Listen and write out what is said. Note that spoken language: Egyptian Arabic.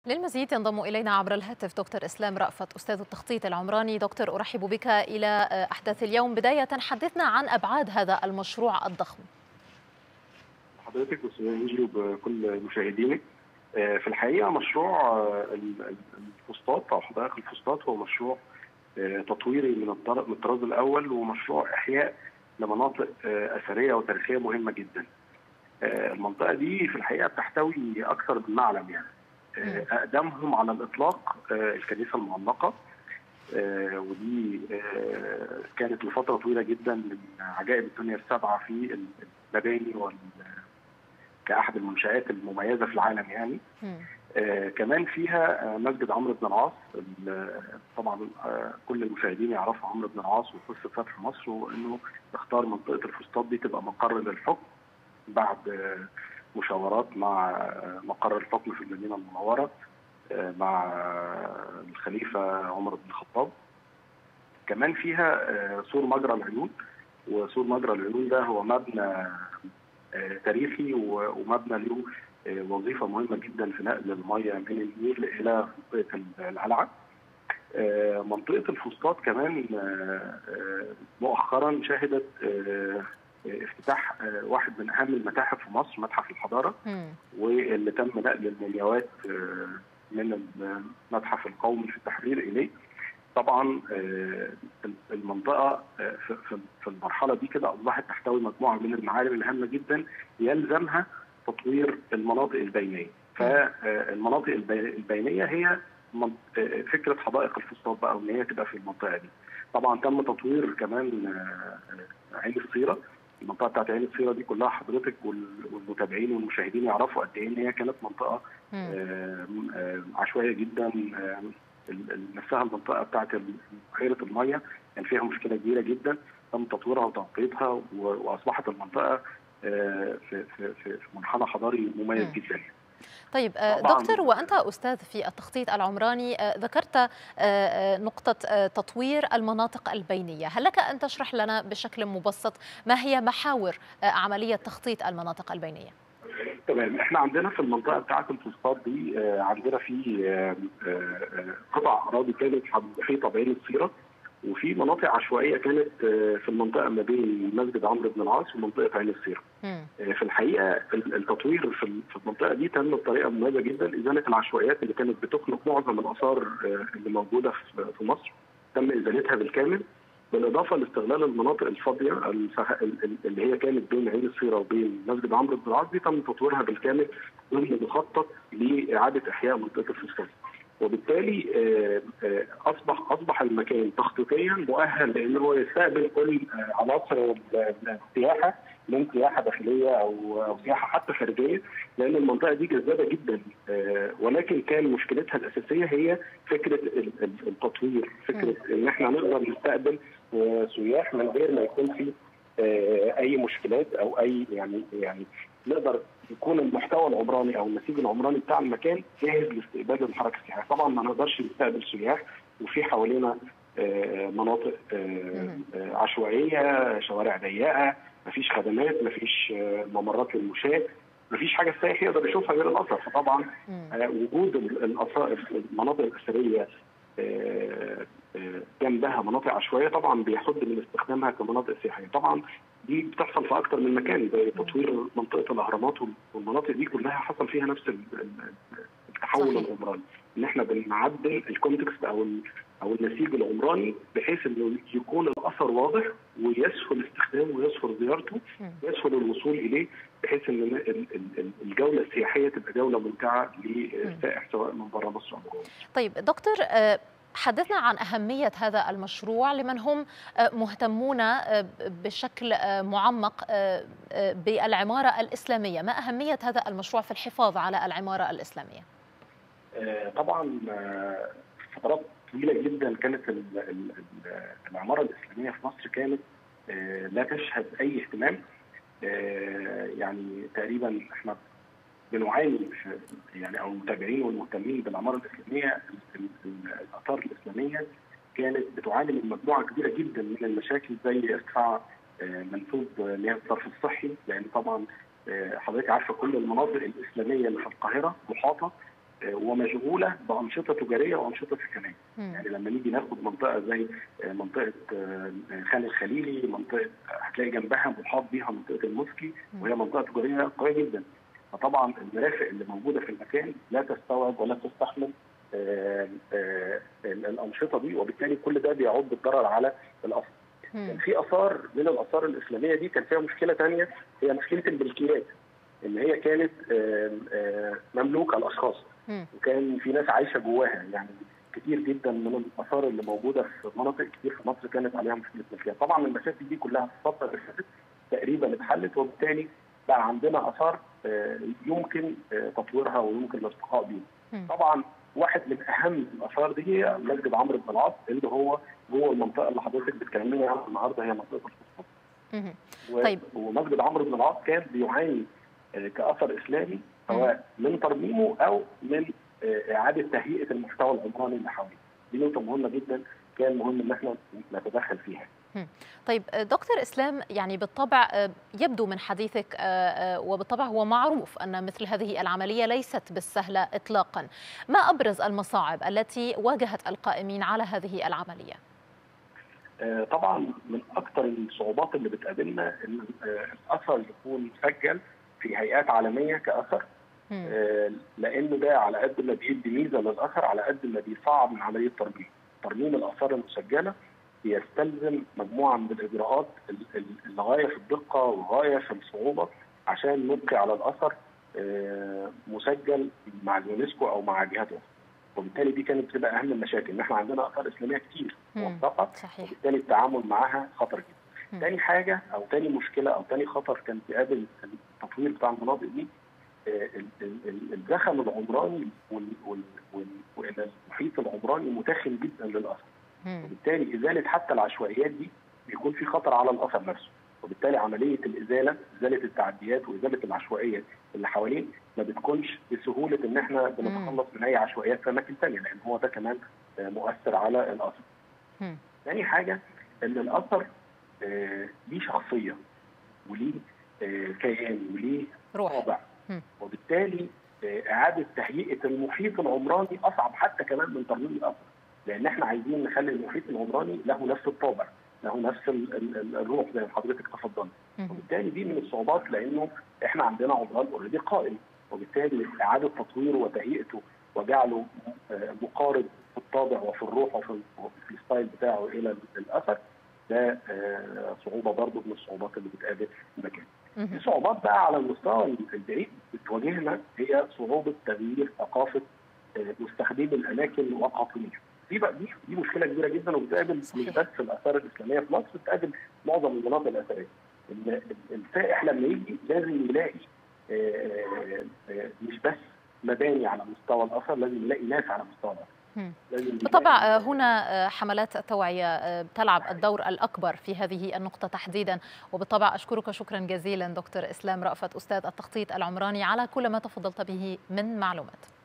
للمزيد ينضم إلينا عبر الهاتف دكتور إسلام رأفت أستاذ التخطيط العمراني دكتور أرحب بك إلى أحداث اليوم بداية حدثنا عن أبعاد هذا المشروع الضخم حضرتك واستاذ انجي وبكل مشاهدينك في الحقيقه مشروع الفسطاط او حدائق الفسطاط هو مشروع تطويري من من الطراز الاول ومشروع احياء لمناطق اثريه وتاريخيه مهمه جدا. المنطقه دي في الحقيقه بتحتوي اكثر من معلم يعني. اقدمهم على الاطلاق الكنيسه المعلقه ودي كانت لفتره طويله جدا من عجائب الدنيا السبعه في المباني وال كاحد المنشات المميزه في العالم يعني آه كمان فيها آه مسجد عمرو بن العاص طبعا آه كل المشاهدين يعرفوا عمرو بن العاص وقصه فتح مصر وانه اختار منطقه الفسطاط دي تبقى مقر للحكم بعد آه مشاورات مع مقر الحكم في المدينه المنوره آه مع الخليفه عمر بن الخطاب كمان فيها آه سور مجرى العيون وسور مجرى العيون ده هو مبنى تاريخي ومبنى له وظيفه مهمه جدا في نقل الميه من النيل الى منطقه القلعه. منطقه الفسطاط كمان مؤخرا شهدت افتتاح واحد من اهم المتاحف في مصر متحف الحضاره واللي تم نقل المومياوات من المتحف القومي في التحرير اليه. طبعا المنطقه في المرحله دي كده اصبحت تحتوي مجموعه من المعالم الهامه جدا يلزمها تطوير المناطق البينيه فالمناطق البينيه هي فكره حدائق الفسطاط بقى وان هي تبقى في المنطقه دي طبعا تم تطوير كمان عين الصيره المنطقه بتاعت عين الصيره دي كلها حضرتك والمتابعين والمشاهدين يعرفوا قد ايه ان هي كانت منطقه عشوائيه جدا نفسها المنطقه بتاعت بحيره الميه كان يعني فيها مشكله كبيره جدا تم تطويرها وتنقيتها واصبحت المنطقه في في في منحنى حضاري مميز جدا طيب دكتور وانت استاذ في التخطيط العمراني ذكرت نقطه تطوير المناطق البينيه هل لك ان تشرح لنا بشكل مبسط ما هي محاور عمليه تخطيط المناطق البينيه تمام احنا عندنا في المنطقه بتاعه الفسطاط دي عندنا في قطع اراضي كانت محيطه بعين الصيره وفي مناطق عشوائيه كانت في المنطقه ما بين مسجد عمرو بن العاص ومنطقه عين الصيره. في الحقيقه التطوير في المنطقه دي تم بطريقه مميزه جدا ازاله العشوائيات اللي كانت بتخنق معظم الاثار اللي موجوده في مصر تم ازالتها بالكامل بالاضافه لاستغلال المناطق الفاضيه اللي هي كانت بين عين الصيره وبين مسجد عمرو بن العاص دي تم تطويرها بالكامل ضمن مخطط لاعاده احياء منطقه الفسطاط. وبالتالي اصبح اصبح المكان تخطيطيا مؤهل لان هو يستقبل كل عناصر السياحه من سياحه داخليه او او سياحه حتى خارجيه لان المنطقه دي جذابه جدا ولكن كان مشكلتها الاساسيه هي فكره التطوير فكره ان احنا نقدر نستقبل سياح من غير ما يكون في اي مشكلات او اي يعني يعني نقدر يكون المحتوى العمراني او النسيج العمراني بتاع المكان جاهز لاستقبال الحركه السياحيه، طبعا ما نقدرش نستقبل سياح وفي حوالينا مناطق عشوائيه، شوارع ضيقه، مفيش خدمات، مفيش ممرات للمشاة، مفيش حاجه السائح يقدر يشوفها غير الاثر، فطبعا وجود المناطق الاثريه جنبها مناطق عشوائيه طبعا بيحد من استخدامها كمناطق سياحيه، طبعا دي بتحصل في اكثر من مكان زي تطوير منطقه الاهرامات والمناطق دي كلها حصل فيها نفس التحول العمراني ان احنا بنعدل الكونتكست او او النسيج العمراني بحيث انه يكون الاثر واضح ويسهل استخدامه ويسهل زيارته يسهل الوصول اليه بحيث ان الجوله السياحيه تبقى جوله ممتعه للسائح سواء من بره مصر او جوه طيب دكتور حدثنا عن أهمية هذا المشروع لمن هم مهتمون بشكل معمق بالعمارة الإسلامية ما أهمية هذا المشروع في الحفاظ على العمارة الإسلامية؟ طبعا فترات طويلة جدا كانت العمارة الإسلامية في مصر كانت لا تشهد أي اهتمام يعني تقريبا احنا بنعاني يعني او المتابعين والمهتمين بالعماره الاسلاميه الاثار الاسلاميه كانت بتعاني من مجموعه كبيره جدا من المشاكل زي ارتفاع منسوب مياه الصرف الصحي لان طبعا حضرتك عارفه كل المناطق الاسلاميه اللي في القاهره محاطه ومشغوله بانشطه تجاريه وانشطه سكنيه. يعني لما نيجي ناخد منطقه زي منطقه خان الخليلي، منطقه هتلاقي جنبها محاط بيها منطقه المسكي وهي منطقه تجاريه قويه جدا. فطبعا المرافق اللي موجوده في المكان لا تستوعب ولا تستحمل آآ آآ الانشطه دي وبالتالي كل ده بيعود بالضرر على الاثر. كان في اثار من الاثار الاسلاميه دي كان فيها مشكله ثانيه هي مشكله الملكيات ان هي كانت آآ مملوكه لاشخاص وكان في ناس عايشه جواها يعني كتير جدا من الاثار اللي موجوده في مناطق كتير في مصر كانت عليها مشكله ملكيه طبعا المشاكل دي كلها في الفتره اللي فاتت تقريبا اتحلت وبالتالي بقى عندنا اثار يمكن تطويرها ويمكن الارتقاء بيها طبعا واحد من اهم الاثار دي هي مسجد عمرو بن العاص اللي هو جوه المنطقه اللي حضرتك بتكلميني عنها النهارده هي منطقه الفسطاط. طيب ومسجد عمرو بن العاص كان بيعاني كاثر اسلامي سواء من ترميمه او من اعاده تهيئه المحتوى العمراني اللي حواليه. دي نقطه مهمه جدا كان مهم ان احنا نتدخل فيها. طيب دكتور اسلام يعني بالطبع يبدو من حديثك وبالطبع هو معروف ان مثل هذه العمليه ليست بالسهله اطلاقا ما ابرز المصاعب التي واجهت القائمين على هذه العمليه طبعا من اكثر الصعوبات اللي بتقابلنا ان الاثر يكون مسجل في هيئات عالميه كاثر لانه ده على قد ما بيدي ميزه للاثر على قد ما بيصعب من عمليه ترميم ترميم الاثار المسجله بيستلزم مجموعه من الاجراءات الغايه في الدقه وغايه في الصعوبه عشان نبقي على الاثر مسجل مع اليونسكو او مع جهات اخرى. وبالتالي دي كانت بتبقى اهم المشاكل ان احنا عندنا اثار اسلاميه كتير موثقه وبالتالي التعامل معاها خطر جدا. تاني حاجه او تاني مشكله او تاني خطر كان بيقابل التطوير بتاع المناطق دي الزخم العمراني وان المحيط العمراني متخم جدا للاثر. وبالتالي ازاله حتى العشوائيات دي بيكون في خطر على الاثر نفسه وبالتالي عمليه الازاله ازاله التعديات وازاله العشوائيه اللي حواليه ما بتكونش بسهوله ان احنا بنتخلص من اي عشوائيات في اماكن ثانيه لان هو ده كمان مؤثر على الاثر. ثاني حاجه ان الاثر ليه شخصيه وليه كيان وليه طابع وبالتالي اعاده تهيئه المحيط العمراني اصعب حتى كمان من ترميم الاثر. لان احنا عايزين نخلي المحيط العمراني له نفس الطابع له نفس الروح زي ما حضرتك تفضلت وبالتالي دي من الصعوبات لانه احنا عندنا عمران اوريدي قائم وبالتالي اعاده تطويره وتهيئته وجعله مقارب في الطابع وفي الروح وفي الستايل بتاعه الى الاثر ده صعوبه برضه من الصعوبات اللي بتقابل المكان. في صعوبات بقى على المستوى البعيد بتواجهنا هي صعوبه تغيير ثقافه مستخدمي الاماكن وقاطنيها. دي بقى دي دي مشكله كبيره جدا وبتقابل مش بس الاثار الاسلاميه في مصر بتقابل معظم المناطق الاثريه. ان السائح لما يجي لازم يلاقي مش بس مباني على مستوى الاثر لازم يلاقي ناس على مستوى الاثر. بالطبع هنا حملات التوعية تلعب الدور الأكبر في هذه النقطة تحديدا وبالطبع أشكرك شكرا جزيلا دكتور إسلام رأفت أستاذ التخطيط العمراني على كل ما تفضلت به من معلومات